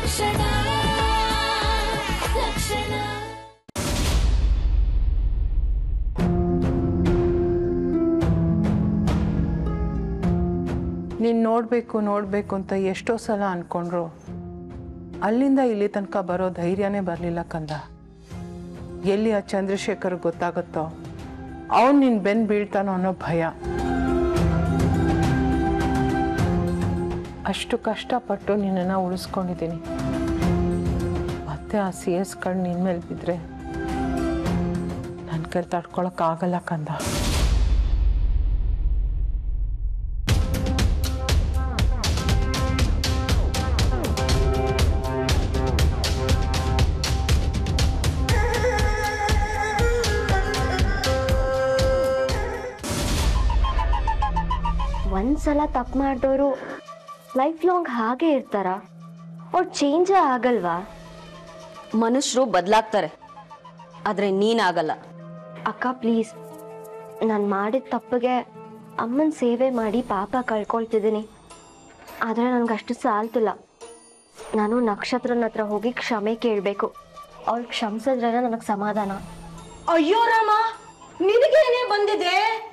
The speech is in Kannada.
ಲಕ್ಷಣ ಲಕ್ಷಣ ನೀನು ನೋಡಬೇಕು ನೋಡಬೇಕು ಅಂತ ಎಷ್ಟೋ ಸಲ ಅಂದ್ಕೊಂಡ್ರು ಅಲ್ಲಿಂದ ಇಲ್ಲಿ ತನಕ ಬರೋ ಧೈರ್ಯನೇ ಬರಲಿಲ್ಲ ಕಂದ ಎಲ್ಲಿ ಆ ಚಂದ್ರಶೇಖರ್ ಗೊತ್ತಾಗುತ್ತೋ ಅವನು ನಿನ್ನ ಬೆನ್ನು ಬೀಳ್ತಾನೋ ಅನ್ನೋ ಭಯ ಅಷ್ಟು ಕಷ್ಟಪಟ್ಟು ನಿನ್ನನ್ನು ಉಳಿಸ್ಕೊಂಡಿದ್ದೀನಿ ಮತ್ತೆ ಆ ಸಿ ಎಸ್ ಕಣ್ಣು ನಿನ್ನ ಮೇಲೆ ಬಿದ್ದರೆ ನನ್ನ ಕೈ ತಡ್ಕೊಳಕ್ಕಾಗಲ್ಲ ಕಂದ ಒಂದ್ಸಲ ತಪ್ಪು ಮಾಡಿದವರು ಲೈಫ್ ಲಾಂಗ್ ಹಾಗೆ ಇರ್ತಾರ ಅವ್ರು ಚೇಂಜೇ ಆಗಲ್ವಾ ಮನುಷ್ಯರು ಬದಲಾಗ್ತಾರೆ ಆದ್ರೆ ನೀನಾಗಲ್ಲ ಅಕ್ಕ ಪ್ಲೀಸ್ ನಾನು ಮಾಡಿದ ತಪ್ಪಿಗೆ ಅಮ್ಮನ ಸೇವೆ ಮಾಡಿ ಪಾಪ ಕಳ್ಕೊಳ್ತಿದ್ದೀನಿ ಆದರೆ ನನಗೆ ಅಷ್ಟು ಸಾಲ್ತಿಲ್ಲ ನಾನು ನಕ್ಷತ್ರನ ಹತ್ರ ಹೋಗಿ ಕ್ಷಮೆ ಕೇಳಬೇಕು ಅವ್ಳು ಕ್ಷಮಿಸಿದ್ರೆ ನನಗೆ ಸಮಾಧಾನ ಅಯ್ಯೋ ರಾಮ ನಿನಗೇನೇ ಬಂದಿದೆ